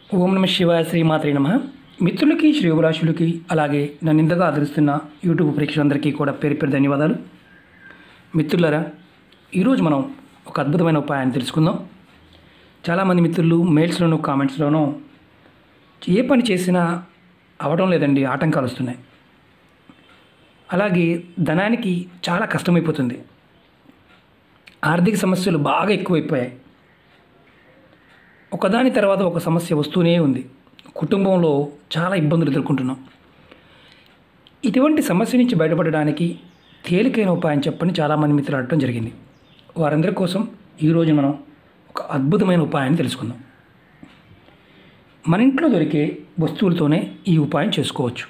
ఓం నమ శివాయ శ్రీమాత్రే నమ మిత్రులకి శ్రేయోభిలాషులకి అలాగే నన్ను ఇంతగా ఆదరిస్తున్న యూట్యూబ్ ప్రేక్షకులందరికీ కూడా పేరు పేరు ధన్యవాదాలు మిత్రులారా ఈరోజు మనం ఒక అద్భుతమైన ఉపాయాన్ని తెలుసుకుందాం చాలామంది మిత్రులు మెయిల్స్లోనూ కామెంట్స్లోనూ ఏ పని చేసినా అవడం లేదండి ఆటంకాలు వస్తున్నాయి అలాగే ధనానికి చాలా కష్టమైపోతుంది ఆర్థిక సమస్యలు బాగా ఎక్కువైపోయాయి ఒకదాని తర్వాత ఒక సమస్య వస్తూనే ఉంది కుటుంబంలో చాలా ఇబ్బందులు ఎదుర్కొంటున్నాం ఇటువంటి సమస్య నుంచి బయటపడడానికి తేలికైన ఉపాయం చెప్పని చాలామంది మిత్రులు అడగడం జరిగింది వారందరి కోసం ఈరోజు మనం ఒక అద్భుతమైన ఉపాయాన్ని తెలుసుకుందాం మన ఇంట్లో దొరికే వస్తువులతోనే ఈ ఉపాయం చేసుకోవచ్చు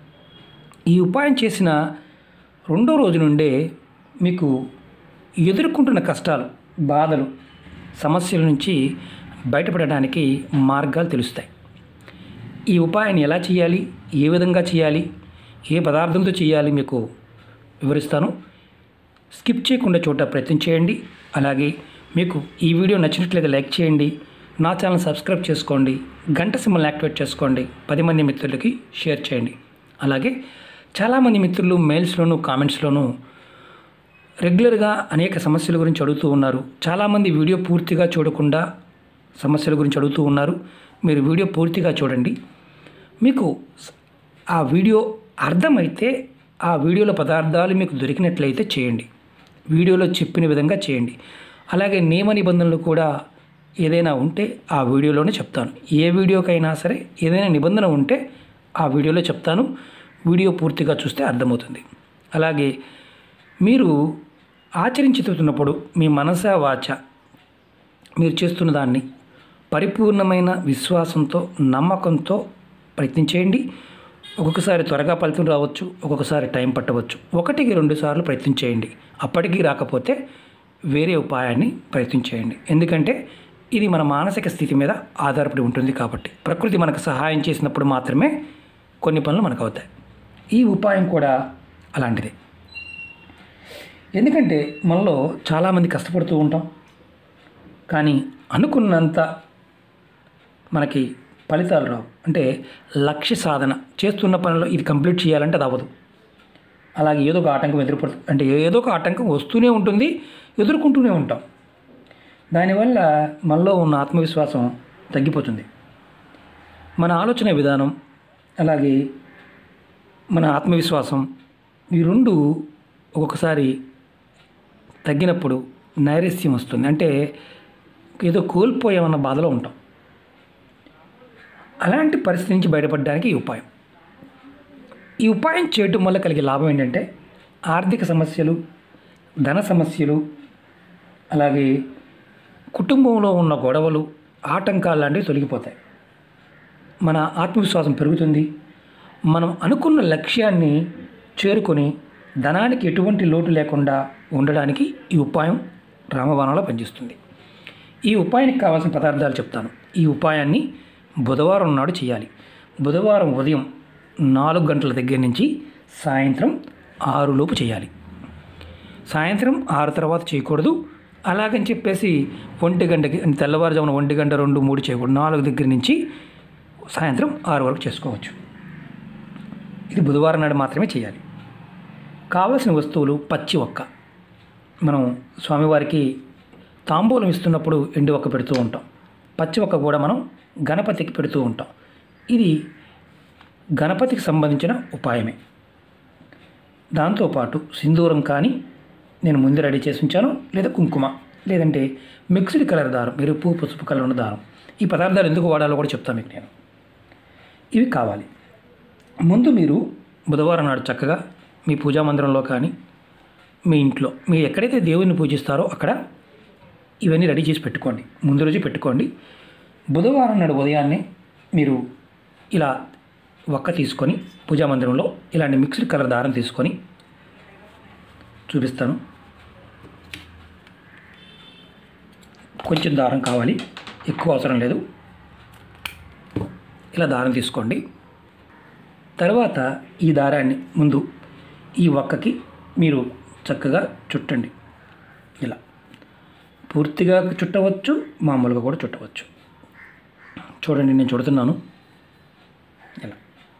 ఈ ఉపాయం చేసిన రెండో రోజు నుండే మీకు ఎదుర్కొంటున్న కష్టాలు బాధలు సమస్యల నుంచి బయటపడడానికి మార్గాలు తెలుస్తాయి ఈ ఉపాయాన్ని ఎలా చేయాలి ఏ విధంగా చేయాలి ఏ పదార్థంతో చేయాలి మీకు వివరిస్తాను స్కిప్ చేయకుండా చూడ ప్రయత్నం చేయండి అలాగే మీకు ఈ వీడియో నచ్చినట్లయితే లైక్ చేయండి నా ఛానల్ సబ్స్క్రైబ్ చేసుకోండి గంట సింబల్ యాక్టివేట్ చేసుకోండి పది మంది మిత్రులకి షేర్ చేయండి అలాగే చాలామంది మిత్రులు మెయిల్స్లోనూ కామెంట్స్లోనూ రెగ్యులర్గా అనేక సమస్యల గురించి అడుగుతూ ఉన్నారు చాలామంది వీడియో పూర్తిగా చూడకుండా సమస్యల గురించి అడుగుతూ ఉన్నారు మీరు వీడియో పూర్తిగా చూడండి మీకు స- ఆ వీడియో అర్థమైతే ఆ వీడియోలో పదార్థాలు మీకు దొరికినట్లయితే చేయండి వీడియోలో చెప్పిన విధంగా చేయండి అలాగే నియమ నిబంధనలు కూడా ఏదైనా ఉంటే ఆ వీడియోలోనే చెప్తాను ఏ వీడియోకైనా సరే ఏదైనా నిబంధన ఉంటే ఆ వీడియోలో చెప్తాను వీడియో పూర్తిగా చూస్తే అర్థమవుతుంది అలాగే మీరు ఆచరించుతున్నప్పుడు మీ మనస వాచ మీరు చేస్తున్న దాన్ని పరిపూర్ణమైన విశ్వాసంతో నమ్మకంతో ప్రయత్నం చేయండి ఒక్కొక్కసారి త్వరగా ఫలితం రావచ్చు ఒక్కొక్కసారి టైం పట్టవచ్చు ఒకటికి రెండు సార్లు ప్రయత్నం చేయండి అప్పటికి రాకపోతే వేరే ఉపాయాన్ని ప్రయత్నం చేయండి ఎందుకంటే ఇది మన మానసిక స్థితి మీద ఆధారపడి ఉంటుంది కాబట్టి ప్రకృతి మనకు సహాయం చేసినప్పుడు మాత్రమే కొన్ని పనులు మనకు అవుతాయి ఈ ఉపాయం కూడా అలాంటిదే ఎందుకంటే మనలో చాలామంది కష్టపడుతూ ఉంటాం కానీ అనుకున్నంత మనకి ఫలితాలు రావు అంటే లక్ష్య సాధన చేస్తున్న పనిలో ఇది కంప్లీట్ చేయాలంటే అది అవ్వదు అలాగే ఏదో ఒక ఆటంకం ఎదురుపడుతుంది అంటే ఏదో ఒక ఆటంకం వస్తూనే ఉంటుంది ఎదుర్కొంటూనే ఉంటాం దానివల్ల మనలో ఉన్న ఆత్మవిశ్వాసం తగ్గిపోతుంది మన ఆలోచన విధానం అలాగే మన ఆత్మవిశ్వాసం ఈ రెండు ఒక్కొక్కసారి తగ్గినప్పుడు నైరస్యం వస్తుంది అంటే ఏదో కోల్పోయామన్న బాధలో ఉంటాం అలాంటి పరిస్థితి నుంచి బయటపడడానికి ఈ ఉపాయం ఈ ఉపాయం చేయటం వల్ల కలిగే లాభం ఏంటంటే ఆర్థిక సమస్యలు ధన సమస్యలు అలాగే కుటుంబంలో ఉన్న గొడవలు ఆటంకాలు లాంటివి తొలగిపోతాయి మన ఆత్మవిశ్వాసం పెరుగుతుంది మనం అనుకున్న లక్ష్యాన్ని చేరుకొని ధనానికి ఎటువంటి లోటు లేకుండా ఉండడానికి ఈ ఉపాయం రామబాణంలో పనిచేస్తుంది ఈ ఉపాయానికి కావాల్సిన పదార్థాలు చెప్తాను ఈ ఉపాయాన్ని బుధవారం నాడు చేయాలి బుధవారం ఉదయం నాలుగు గంటల దగ్గర నుంచి సాయంత్రం ఆరులోపు చేయాలి సాయంత్రం ఆరు తర్వాత చేయకూడదు అలాగని చెప్పేసి ఒంటి గంటకి తెల్లవారుజామున ఒంటి గంట రెండు మూడు చేయకూడదు నాలుగు దగ్గర నుంచి సాయంత్రం ఆరు వరకు చేసుకోవచ్చు ఇది బుధవారం నాడు మాత్రమే చేయాలి కావలసిన వస్తువులు పచ్చి ఒక్క మనం స్వామివారికి తాంబూలం ఇస్తున్నప్పుడు ఎండు ఒక్క పెడుతూ ఉంటాం పచ్చి ఒక్క కూడా మనం గణపతికి పెడుతూ ఉంటాం ఇది గణపతికి సంబంధించిన ఉపాయమే దాంతోపాటు సింధూరం కానీ నేను ముందు రెడీ చేసి ఉంచాను లేదా కుంకుమ లేదంటే మిక్స్డ్ కలర్ దారం ఎరుపు పసుపు కలర్ ఉన్న దారం ఈ పదార్థాలు ఎందుకు వాడాలో కూడా చెప్తాను మీకు నేను ఇవి కావాలి ముందు మీరు బుధవారం నాడు చక్కగా మీ పూజా మందిరంలో కానీ మీ ఇంట్లో మీరు ఎక్కడైతే దేవుడిని పూజిస్తారో అక్కడ ఇవన్నీ రెడీ చేసి పెట్టుకోండి ముందు రోజు పెట్టుకోండి బుధవారం నాడు ఉదయాన్నే మీరు ఇలా ఒక్క తీసుకొని పూజా మందిరంలో ఇలాంటి మిక్స్డ్ కలర్ దారం తీసుకొని చూపిస్తాను కొంచెం దారం కావాలి ఎక్కువ అవసరం లేదు ఇలా దారం తీసుకోండి తర్వాత ఈ దారాన్ని ముందు ఈ ఒక్కకి మీరు చక్కగా చుట్టండి ఇలా పూర్తిగా చుట్టవచ్చు మామూలుగా కూడా చుట్టవచ్చు చూడండి నేను చుడుతున్నాను ఇలా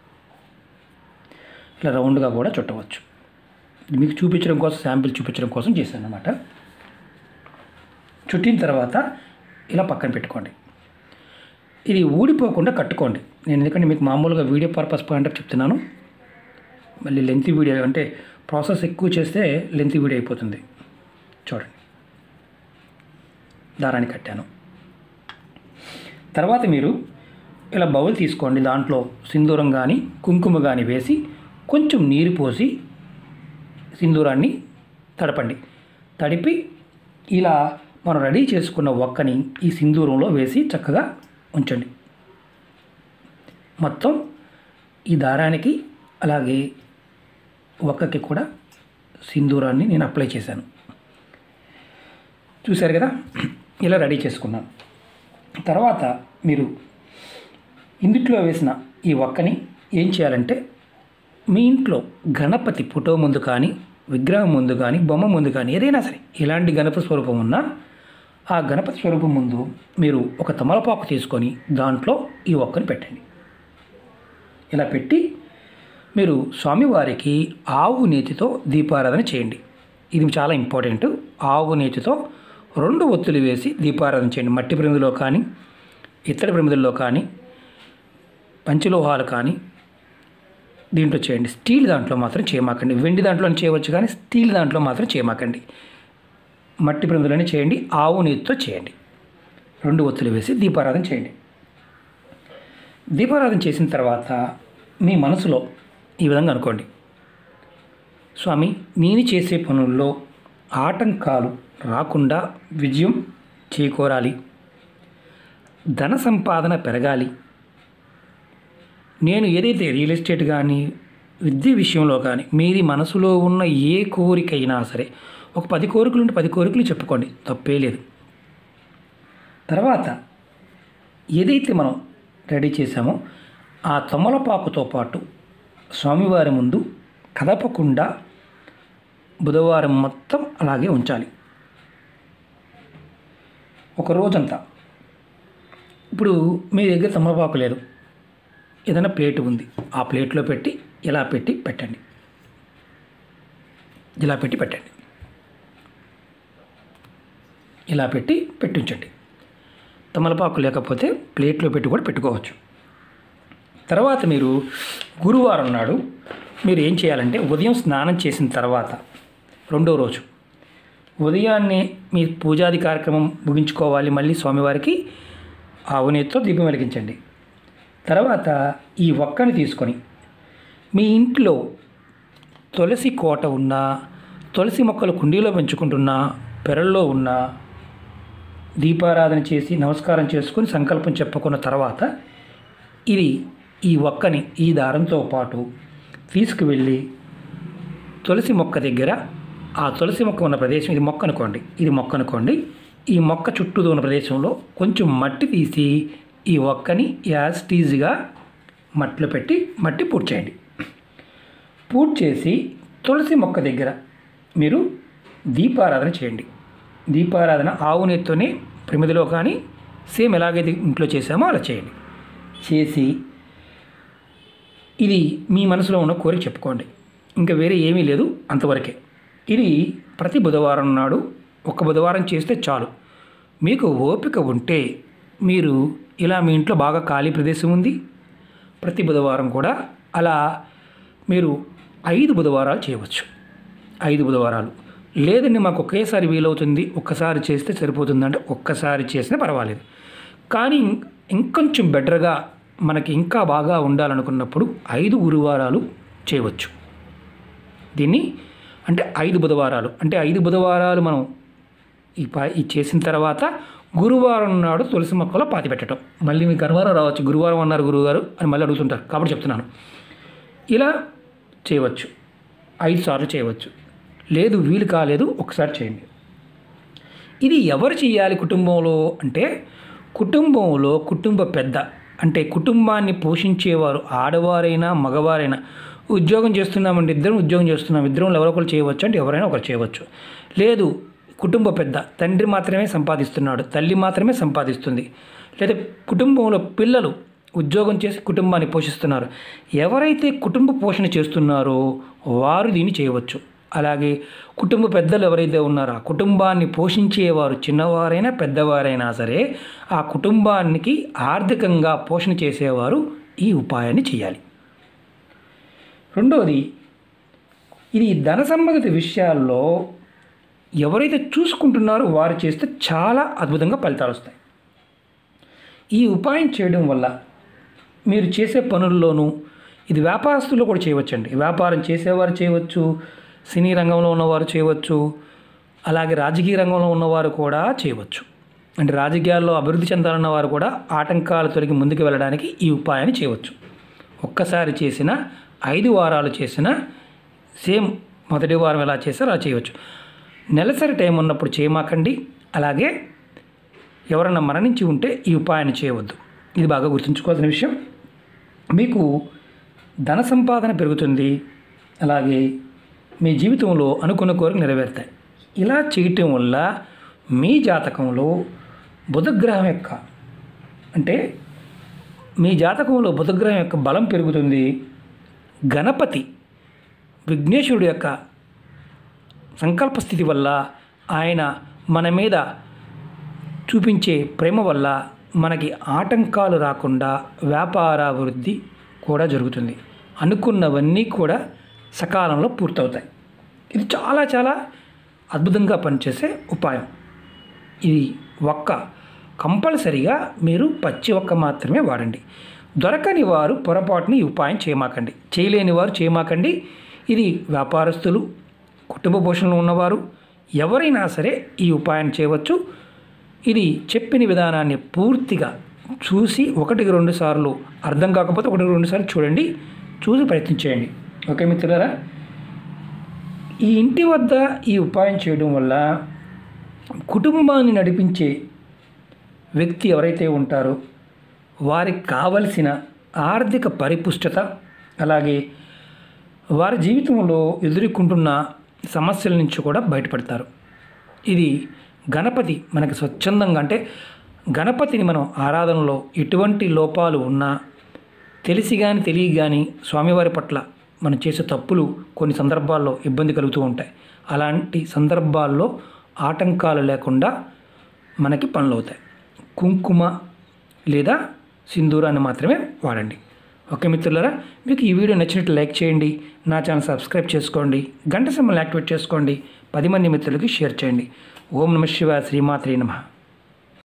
ఇలా రౌండ్గా కూడా చుట్టవచ్చు ఇది మీకు చూపించడం కోసం శాంపిల్ చూపించడం కోసం చేశాను అనమాట చుట్టిన తర్వాత ఇలా పక్కన పెట్టుకోండి ఇది ఊడిపోకుండా కట్టుకోండి నేను ఎందుకంటే మీకు మామూలుగా వీడియో పర్పస్ పాయింట్ ఆఫ్ చెప్తున్నాను మళ్ళీ లెంత్ వీడియో అంటే ప్రాసెస్ ఎక్కువ చేస్తే లెంత్ వీడియో అయిపోతుంది చూడండి దారాన్ని కట్టాను తర్వాత మీరు ఇలా బౌల్ తీసుకోండి దాంట్లో సింధూరం కానీ కుంకుమ కానీ వేసి కొంచెం నీరు పోసి సింధూరాన్ని తడపండి తడిపి ఇలా మనం రెడీ చేసుకున్న ఒక్కని ఈ సింధూరంలో వేసి చక్కగా ఉంచండి మొత్తం ఈ దారానికి అలాగే ఒక్కకి కూడా సింధూరాన్ని నేను అప్లై చేశాను చూశారు కదా ఇలా రెడీ చేసుకున్నాను తర్వాత మీరు ఇందుట్లో వేసిన ఈ ఒక్కని ఏం చేయాలంటే మీ ఇంట్లో గణపతి ఫోటో ముందు కానీ విగ్రహం ముందు కానీ బొమ్మ ముందు కానీ ఏదైనా సరే ఎలాంటి గణపతి స్వరూపం ఉన్నా ఆ గణపతి స్వరూపం ముందు మీరు ఒక తమలపాకు తీసుకొని దాంట్లో ఈ ఒక్కని పెట్టండి ఇలా పెట్టి మీరు స్వామివారికి ఆవు నేతితో దీపారాధన చేయండి ఇది చాలా ఇంపార్టెంట్ ఆవు నేతితో రెండు ఒత్తులు వేసి దీపారాధన చేయండి మట్టి ప్రమిదిలో కానీ ఇత్తడి ప్రమిదుల్లో కానీ పంచలోహాలు కానీ దీంట్లో చేయండి స్టీల్ దాంట్లో మాత్రం చేయమాకండి వెండి దాంట్లో చేయవచ్చు కానీ స్టీల్ దాంట్లో మాత్రం చేయమాకండి మట్టి ప్రమిదలోనే చేయండి ఆవు నీతితో చేయండి రెండు ఒత్తులు వేసి దీపారాధన చేయండి దీపారాధన చేసిన తర్వాత మీ మనసులో ఈ విధంగా అనుకోండి స్వామి నేను చేసే పనుల్లో ఆటంకాలు రాకుండా విజయం చేకూరాలి ధన సంపాదన పెరగాలి నేను ఏదైతే రియల్ ఎస్టేట్ కానీ విద్య విషయంలో కానీ మీది మనసులో ఉన్న ఏ కోరికైనా సరే ఒక పది కోరికలు ఉంటే పది కోరికలు చెప్పుకోండి తప్పే లేదు తర్వాత ఏదైతే మనం రెడీ చేసామో ఆ తమలపాకుతో పాటు స్వామివారి ముందు కదపకుండా బుధవారం మొత్తం అలాగే ఉంచాలి ఒక రోజంతా ఇప్పుడు మీ దగ్గర తమలపాకు లేదు ఏదైనా ప్లేట్ ఉంది ఆ ప్లేట్లో పెట్టి ఇలా పెట్టి పెట్టండి ఇలా పెట్టి పెట్టండి ఇలా పెట్టి పెట్టించండి తమలపాకు లేకపోతే ప్లేట్లో పెట్టి కూడా పెట్టుకోవచ్చు తర్వాత మీరు గురువారం నాడు మీరు ఏం చేయాలంటే ఉదయం స్నానం చేసిన తర్వాత రెండో రోజు ఉదయాన్నే మీ పూజాది కార్యక్రమం ముగించుకోవాలి మళ్ళీ స్వామివారికి ఆవునేతితో దీపం వెలిగించండి తర్వాత ఈ ఒక్కని తీసుకొని మీ ఇంట్లో తులసి కోట ఉన్నా తులసి మొక్కలు కుండీలో పెంచుకుంటున్నా పెరల్లో ఉన్నా దీపారాధన చేసి నమస్కారం చేసుకుని సంకల్పం చెప్పుకున్న తర్వాత ఇది ఈ ఒక్కని ఈ దారంతో పాటు తీసుకువెళ్ళి తులసి మొక్క దగ్గర ఆ తులసి మొక్క ఉన్న ప్రదేశం ఇది మొక్క అనుకోండి ఇది మొక్క అనుకోండి ఈ మొక్క చుట్టూ ఉన్న ప్రదేశంలో కొంచెం మట్టి తీసి ఈ ఒక్కని యాజ్ టీజ్గా మట్టిలో పెట్టి మట్టి పూర్తి చేయండి పూర్తి చేసి తులసి మొక్క దగ్గర మీరు దీపారాధన చేయండి దీపారాధన ఆవు నెత్తోనే ప్రమిదిలో కానీ సేమ్ ఎలాగైతే ఇంట్లో చేసామో అలా చేయండి చేసి ఇది మీ మనసులో ఉన్న కోరిక చెప్పుకోండి ఇంకా వేరే ఏమీ లేదు అంతవరకే ఇది ప్రతి బుధవారం నాడు ఒక బుధవారం చేస్తే చాలు మీకు ఓపిక ఉంటే మీరు ఇలా మీ ఇంట్లో బాగా ఖాళీ ప్రదేశం ఉంది ప్రతి బుధవారం కూడా అలా మీరు ఐదు బుధవారాలు చేయవచ్చు ఐదు బుధవారాలు లేదండి మాకు ఒకేసారి వీలవుతుంది ఒక్కసారి చేస్తే సరిపోతుందంటే ఒక్కసారి చేసినా పర్వాలేదు కానీ ఇం- ఇంకొంచెం బెటర్గా మనకి ఇంకా బాగా ఉండాలనుకున్నప్పుడు ఐదు గురువారాలు చేయవచ్చు దీన్ని అంటే ఐదు బుధవారాలు అంటే ఐదు బుధవారాలు మనం ఈ పా ఈ చేసిన తర్వాత గురువారం నాడు తులసి మొక్కలో పాతి పెట్టడం మళ్ళీ మీకు గర్వారం రావచ్చు గురువారం అన్నారు గురువుగారు అని మళ్ళీ అడుగుతుంటారు కాబట్టి చెప్తున్నాను ఇలా చేయవచ్చు ఐదు సార్లు చేయవచ్చు లేదు వీలు కాలేదు ఒకసారి చేయండి ఇది ఎవరు చేయాలి కుటుంబంలో అంటే కుటుంబంలో కుటుంబ పెద్ద అంటే కుటుంబాన్ని పోషించేవారు ఆడవారైనా మగవారైనా ఉద్యోగం చేస్తున్నామంటే ఇద్దరం ఉద్యోగం చేస్తున్నాం ఇద్దరం ఎవరో ఒకరు చేయవచ్చు అంటే ఎవరైనా ఒకరు చేయవచ్చు లేదు కుటుంబ పెద్ద తండ్రి మాత్రమే సంపాదిస్తున్నాడు తల్లి మాత్రమే సంపాదిస్తుంది లేదా కుటుంబంలో పిల్లలు ఉద్యోగం చేసి కుటుంబాన్ని పోషిస్తున్నారు ఎవరైతే కుటుంబ పోషణ చేస్తున్నారో వారు దీన్ని చేయవచ్చు అలాగే కుటుంబ పెద్దలు ఎవరైతే ఉన్నారో ఆ కుటుంబాన్ని పోషించేవారు చిన్నవారైనా పెద్దవారైనా సరే ఆ కుటుంబానికి ఆర్థికంగా పోషణ చేసేవారు ఈ ఉపాయాన్ని చేయాలి రెండవది ఇది ధన సంబంధిత విషయాల్లో ఎవరైతే చూసుకుంటున్నారో వారు చేస్తే చాలా అద్భుతంగా ఫలితాలు వస్తాయి ఈ ఉపాయం చేయడం వల్ల మీరు చేసే పనుల్లోనూ ఇది వ్యాపారస్తులు కూడా చేయవచ్చండి వ్యాపారం చేసేవారు చేయవచ్చు సినీ రంగంలో ఉన్నవారు చేయవచ్చు అలాగే రాజకీయ రంగంలో ఉన్నవారు కూడా చేయవచ్చు అంటే రాజకీయాల్లో అభివృద్ధి చెందాలన్న వారు కూడా ఆటంకాలు తొలగి ముందుకు వెళ్ళడానికి ఈ ఉపాయాన్ని చేయవచ్చు ఒక్కసారి చేసిన ఐదు వారాలు చేసిన సేమ్ మొదటి వారం ఎలా చేస్తారో అలా చేయవచ్చు నెలసరి టైం ఉన్నప్పుడు చేయమాకండి అలాగే ఎవరన్నా మరణించి ఉంటే ఈ ఉపాయాన్ని చేయవద్దు ఇది బాగా గుర్తుంచుకోవాల్సిన విషయం మీకు ధన సంపాదన పెరుగుతుంది అలాగే మీ జీవితంలో అనుకున్న కోరిక నెరవేరుతాయి ఇలా చేయటం వల్ల మీ జాతకంలో బుధగ్రహం యొక్క అంటే మీ జాతకంలో బుధగ్రహం యొక్క బలం పెరుగుతుంది గణపతి విఘ్నేశ్వరుడు యొక్క సంకల్ప స్థితి వల్ల ఆయన మన మీద చూపించే ప్రేమ వల్ల మనకి ఆటంకాలు రాకుండా వ్యాపారాభివృద్ధి కూడా జరుగుతుంది అనుకున్నవన్నీ కూడా సకాలంలో పూర్తవుతాయి ఇది చాలా చాలా అద్భుతంగా పనిచేసే ఉపాయం ఇది ఒక్క కంపల్సరిగా మీరు పచ్చి ఒక్క మాత్రమే వాడండి దొరకని వారు పొరపాటుని ఈ ఉపాయం చేయమాకండి చేయలేని వారు చేయమాకండి ఇది వ్యాపారస్తులు కుటుంబ పోషణలో ఉన్నవారు ఎవరైనా సరే ఈ ఉపాయం చేయవచ్చు ఇది చెప్పిన విధానాన్ని పూర్తిగా చూసి ఒకటికి రెండు సార్లు అర్థం కాకపోతే ఒకటికి రెండు సార్లు చూడండి చూసి ప్రయత్నం చేయండి ఓకే మిత్రులారా ఈ ఇంటి వద్ద ఈ ఉపాయం చేయడం వల్ల కుటుంబాన్ని నడిపించే వ్యక్తి ఎవరైతే ఉంటారో వారికి కావలసిన ఆర్థిక పరిపుష్టత అలాగే వారి జీవితంలో ఎదుర్కొంటున్న సమస్యల నుంచి కూడా బయటపడతారు ఇది గణపతి మనకి స్వచ్ఛందంగా అంటే గణపతిని మనం ఆరాధనలో ఎటువంటి లోపాలు ఉన్నా తెలిసి కానీ తెలియ కానీ స్వామివారి పట్ల మనం చేసే తప్పులు కొన్ని సందర్భాల్లో ఇబ్బంది కలుగుతూ ఉంటాయి అలాంటి సందర్భాల్లో ఆటంకాలు లేకుండా మనకి పనులు అవుతాయి కుంకుమ లేదా సింధూరాన్ని మాత్రమే వాడండి ఓకే మిత్రులారా మీకు ఈ వీడియో నచ్చినట్లు లైక్ చేయండి నా ఛానల్ సబ్స్క్రైబ్ చేసుకోండి గంట సింబల్ యాక్టివేట్ చేసుకోండి పది మంది మిత్రులకి షేర్ చేయండి ఓం నమ శివ శ్రీమాత్రి నమః